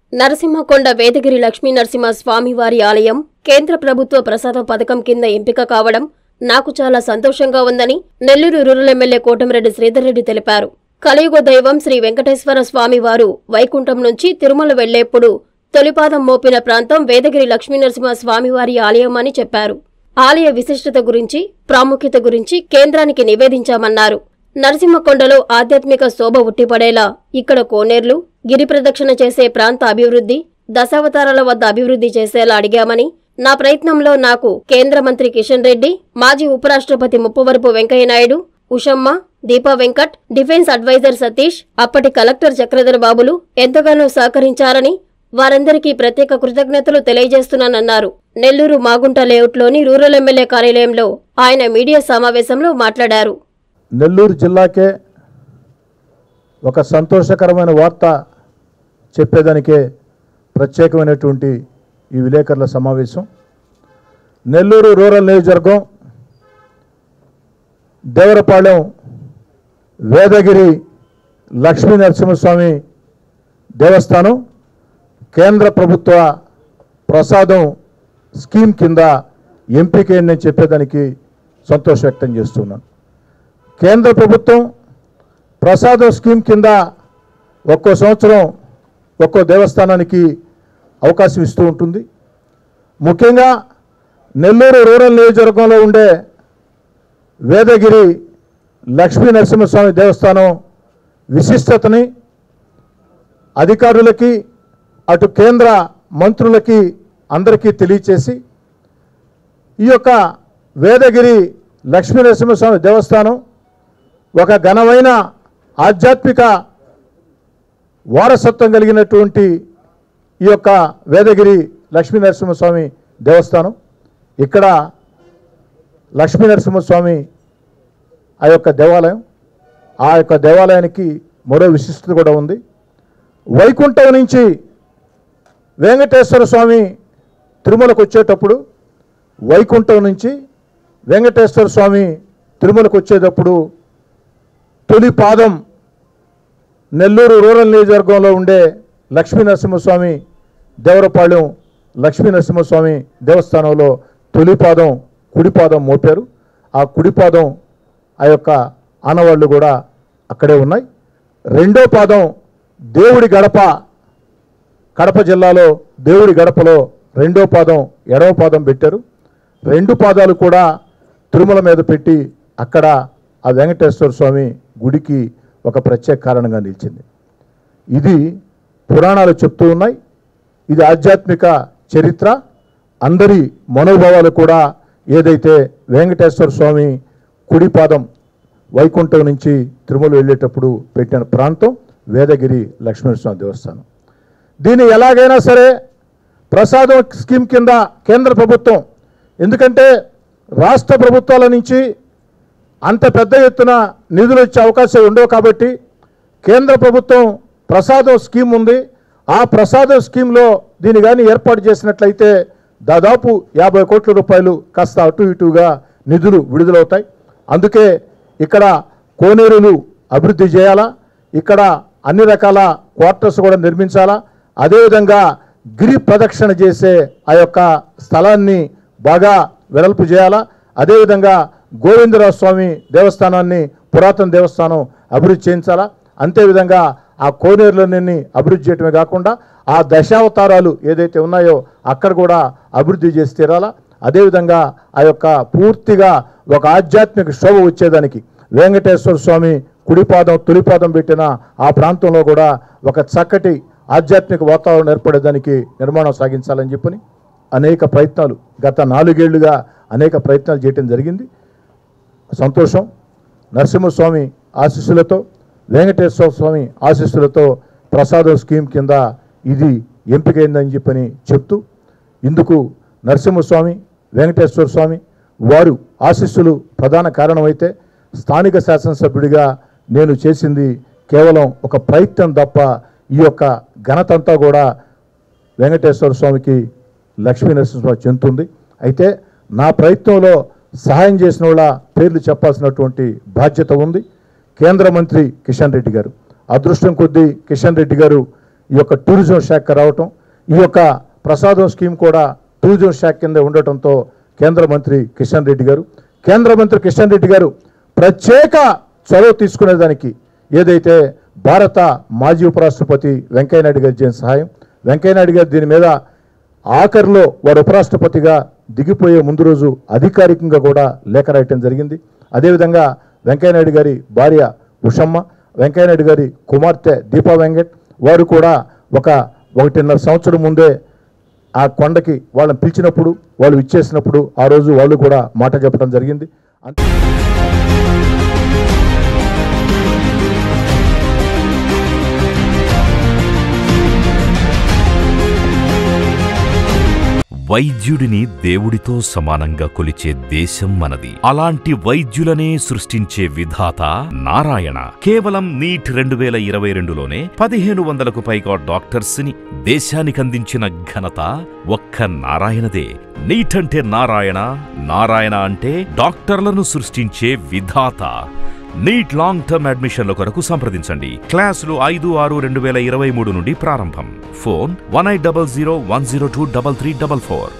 నరసింహకొండ వేదగిరి లక్ష్మీ నరసింహ స్వామివారి ఆలయం కేంద్ర ప్రభుత్వ ప్రసాద పథకం కింద ఎంపిక కావడం నాకు చాలా సంతోషంగా ఉందని నెల్లూరు రూరల్ ఎమ్మెల్యే కోటమిరెడ్డి శ్రీధర్ రెడ్డి తెలిపారు కలియుగ దైవం శ్రీ వెంకటేశ్వర స్వామివారు వైకుంఠం నుంచి తిరుమల వెళ్లేప్పుడు తొలిపాదం మోపిన ప్రాంతం వేదగిరి లక్ష్మీ నరసింహ స్వామివారి ఆలయం అని చెప్పారు ఆలయ విశిష్టత గురించి ప్రాముఖ్యత గురించి కేంద్రానికి నివేదించామన్నారు నరసింహకొండలో ఆధ్యాత్మిక శోభ ఉట్టిపడేలా ఇక్కడ కోనేర్లు గిరి ప్రదక్షిణ చేసే ప్రాంత అభివృద్ధి దశావతారాల వద్ద అభివృద్ధి చేసేలా అడిగామని నా ప్రయత్నంలో నాకు కేంద్ర మంత్రి కిషన్ రెడ్డి మాజీ ఉపరాష్ట్రపతి ముప్పవరపు వెంకయ్యనాయుడు ఉషమ్మ దీపా వెంకట్ డిఫెన్స్ అడ్వైజర్ సతీష్ అప్పటి కలెక్టర్ చక్రధర్ బాబులు ఎంతగానో సహకరించారని వారందరికీ ప్రత్యేక కృతజ్ఞతలు తెలియజేస్తున్నానన్నారు నెల్లూరు మాగుంట లేఅవుట్లోని రూరల్ ఎమ్మెల్యే కార్యాలయంలో ఆయన మీడియా సమావేశంలో మాట్లాడారు నెల్లూరు జిల్లాకే ఒక సంతోషకరమైన వార్త చెప్పేదానికే ప్రత్యేకమైనటువంటి ఈ విలేకరుల సమావేశం నెల్లూరు రూరల్ నియోజకవర్గం దేవరపాలెం వేదగిరి లక్ష్మీ నరసింహస్వామి దేవస్థానం కేంద్ర ప్రభుత్వ ప్రసాదం స్కీమ్ కింద ఎంపికైందని చెప్పేదానికి సంతోషం వ్యక్తం చేస్తున్నాను కేంద్ర ప్రభుత్వం ప్రసాదం స్కీమ్ కింద ఒక్కో సంవత్సరం ఒక్కో దేవస్థానానికి అవకాశం ఇస్తూ ఉంటుంది ముఖ్యంగా నెల్లూరు రూరల్ నియోజకవర్గంలో ఉండే వేదగిరి లక్ష్మీ నరసింహస్వామి దేవస్థానం విశిష్టతని అధికారులకి అటు కేంద్ర మంత్రులకి అందరికీ తెలియచేసి ఈ యొక్క వేదగిరి లక్ష్మీ నరసింహస్వామి దేవస్థానం ఒక ఘనమైన ఆధ్యాత్మిక వారసత్వం కలిగినటువంటి ఈ యొక్క వేదగిరి లక్ష్మీ నరసింహస్వామి దేవస్థానం ఇక్కడ లక్ష్మీ నరసింహస్వామి ఆ యొక్క దేవాలయం ఆ యొక్క దేవాలయానికి మరో విశిష్టత కూడా ఉంది వైకుంఠం నుంచి వెంకటేశ్వర స్వామి తిరుమలకు వచ్చేటప్పుడు వైకుంఠం నుంచి వెంకటేశ్వర స్వామి తిరుమలకు వచ్చేటప్పుడు తొలి పాదం నెల్లూరు రూరల్ నియోజకవర్గంలో ఉండే లక్ష్మీ నరసింహస్వామి దేవరపాళెం లక్ష్మీ నరసింహస్వామి దేవస్థానంలో తొలి పాదం కుడిపాదం మోపారు ఆ కుడిపాదం ఆ యొక్క ఆనవాళ్ళు కూడా అక్కడే ఉన్నాయి రెండో పాదం దేవుడి గడప కడప జిల్లాలో దేవుడి గడపలో రెండో పాదం ఎడవ పాదం పెట్టారు రెండు పాదాలు కూడా తిరుమల మీద పెట్టి అక్కడ ఆ వెంకటేశ్వర స్వామి గుడికి ఒక ప్రత్యేక కారణంగా నిలిచింది ఇది పురాణాలు చెప్తూ ఉన్నాయి ఇది ఆధ్యాత్మిక చరిత్ర అందరి మనోభావాలు కూడా ఏదైతే వెంకటేశ్వర స్వామి కుడి పాదం వైకుంఠం నుంచి తిరుమల వెళ్ళేటప్పుడు పెట్టిన ప్రాంతం వేదగిరి లక్ష్మీనరసింహ దేవస్థానం దీన్ని ఎలాగైనా సరే ప్రసాదం స్కీమ్ కింద కేంద్ర ప్రభుత్వం ఎందుకంటే రాష్ట్ర ప్రభుత్వాల నుంచి అంత పెద్ద ఎత్తున నిధులు వచ్చే అవకాశం ఉండవు కాబట్టి కేంద్ర ప్రభుత్వం ప్రసాదం స్కీమ్ ఉంది ఆ ప్రసాదం స్కీమ్లో దీన్ని కానీ ఏర్పాటు చేసినట్లయితే దాదాపు యాభై కోట్ల రూపాయలు కాస్త అటు ఇటుగా నిధులు విడుదలవుతాయి అందుకే ఇక్కడ కోనేరులు అభివృద్ధి చేయాలా ఇక్కడ అన్ని రకాల క్వార్టర్స్ కూడా నిర్మించాలా అదేవిధంగా గిరి ప్రదక్షిణ చేసే ఆ యొక్క స్థలాన్ని బాగా వెడల్పు చేయాలా అదేవిధంగా గోవిందరావు స్వామి దేవస్థానాన్ని పురాతన దేవస్థానం అభివృద్ధి చేయించాలా అంతేవిధంగా ఆ కోనేరులన్నీ అభివృద్ధి చేయటమే కాకుండా ఆ దశావతారాలు ఏదైతే ఉన్నాయో అక్కడ కూడా అభివృద్ధి చేసి తీరాలా అదేవిధంగా ఆ యొక్క పూర్తిగా ఒక ఆధ్యాత్మిక శోభ వచ్చేదానికి వెంకటేశ్వర స్వామి కుడిపాదం తొలిపాదం పెట్టిన ఆ ప్రాంతంలో కూడా ఒక చక్కటి ఆధ్యాత్మిక వాతావరణం ఏర్పడేదానికి నిర్మాణం సాగించాలని చెప్పని అనేక ప్రయత్నాలు గత నాలుగేళ్లుగా అనేక ప్రయత్నాలు చేయటం జరిగింది సంతోషం నరసింహస్వామి ఆశీస్సులతో వెంకటేశ్వర స్వామి ఆశీస్సులతో ప్రసాదం స్కీమ్ కింద ఇది ఎంపికైందని చెప్పని చెప్తూ ఇందుకు నరసింహస్వామి వెంకటేశ్వర స్వామి వారు ఆశీస్సులు ప్రధాన కారణమైతే స్థానిక శాసనసభ్యుడిగా నేను చేసింది కేవలం ఒక ప్రయత్నం తప్ప ఈ యొక్క ఘనతంతా కూడా వెంకటేశ్వర స్వామికి లక్ష్మీ నరసింహస్వామి చెందుతుంది అయితే నా ప్రయత్నంలో సహాయం చేసిన వాళ్ళ పేర్లు చెప్పాల్సినటువంటి బాధ్యత ఉంది కేంద్ర మంత్రి కిషన్ రెడ్డి గారు అదృష్టం కొద్దీ కిషన్ రెడ్డి గారు ఈ యొక్క టూరిజం శాఖ రావటం ఈ యొక్క ప్రసాదం స్కీమ్ కూడా టూరిజం శాఖ కింద ఉండటంతో కేంద్ర మంత్రి కిషన్ రెడ్డి గారు కేంద్ర మంత్రి కిషన్ రెడ్డి గారు ప్రత్యేక చొరవ తీసుకునేదానికి ఏదైతే భారత మాజీ ఉపరాష్ట్రపతి వెంకయ్యనాయుడు గారి చేసిన సహాయం వెంకయ్యనాయుడు గారు దీని మీద ఆఖరిలో వారు ఉపరాష్ట్రపతిగా దిగిపోయే ముందు రోజు అధికారికంగా కూడా లేఖ రాయటం జరిగింది అదేవిధంగా వెంకయ్యనాయుడు గారి భార్య ఉషమ్మ వెంకయ్యనాయుడు గారి కుమార్తె దీపా వెంకట్ వారు కూడా ఒక ఒకటిన్నర సంవత్సరం ముందే ఆ కొండకి వాళ్ళని పిలిచినప్పుడు వాళ్ళు ఇచ్చేసినప్పుడు ఆ రోజు వాళ్ళు కూడా మాట చెప్పడం జరిగింది అంతే వైద్యుడిని దేవుడితో సమానంగా కొలిచే దేశం మనది అలాంటి వైద్యులనే సృష్టించే విధాత నారాయణ కేవలం నీట్ రెండు వేల ఇరవై రెండులోనే పదిహేను వందలకు పైగా డాక్టర్స్ ని దేశానికందించిన ఘనత ఒక్క నారాయణదే నీట్ అంటే నారాయణ నారాయణ అంటే డాక్టర్లను సృష్టించే విధాత నీట్ లాంగ్ టర్మ్ అడ్మిషన్ల కొరకు సంప్రదించండి క్లాసులు ఐదు ఆరు రెండు వేల ఇరవై మూడు నుండి ప్రారంభం phone one eight double zero one zero two double three double four